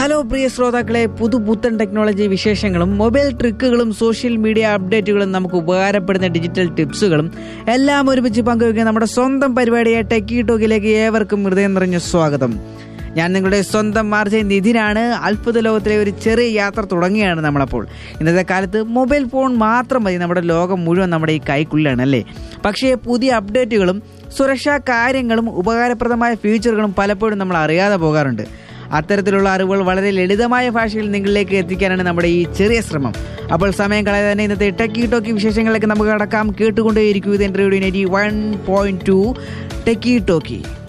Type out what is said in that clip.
hello പ്രിയ ശ്രോതാക്കളെ പുതുപുത്തൻ technology വിശേഷങ്ങളും മൊബൈൽ ട്രിക്കുകളും സോഷ്യൽ മീഡിയ അപ്ഡേറ്റുകളും നമുക്ക് ഉപകാരപ്പെടുന്ന ഡിജിറ്റൽ ടിപ്സുകളും എല്ലാം ഒരുമിച്ച് പങ്കുവയ്ക്കുന്ന നമ്മുടെ സ്വന്തം പരിപാടിയായ ടെക്കി ടോക്കിലേക്ക് ഏവർക്കും ഹൃദയം നിറഞ്ഞ സ്വാഗതം ഞാൻ നിങ്ങളുടെ സ്വന്തം മാർജ നിധിനാണ് അത്ഭുത ലോകത്തിലെ ഒരു ചെറിയ യാത്ര തുടങ്ങിയാണ് നമ്മളപ്പോൾ ഇന്നത്തെ കാലത്ത് മൊബൈൽ ഫോൺ മാത്രം മതി നമ്മുടെ ലോകം മുഴുവൻ നമ്മുടെ ഈ കൈക്കുള്ളിലാണ് അല്ലേ പക്ഷേ പുതിയ അപ്ഡേറ്റുകളും സുരക്ഷാ കാര്യങ്ങളും ഉപകാരപ്രദമായ ഫീച്ചറുകളും പലപ്പോഴും നമ്മൾ അറിയാതെ പോകാറുണ്ട് അത്തരത്തിലുള്ള അറിവുകൾ വളരെ ലളിതമായ ഭാഷയിൽ നിങ്ങളിലേക്ക് എത്തിക്കാനാണ് നമ്മുടെ ഈ ചെറിയ ശ്രമം അപ്പോൾ സമയം കളയാതെ തന്നെ ഇന്നത്തെ ടെക്കി ടോക്കി വിശേഷങ്ങളിലേക്ക് നമുക്ക് കടക്കാം കേട്ടുകൊണ്ടേയിരിക്കും ഇത് എൻ്റെ radio ninety one point two techie talkie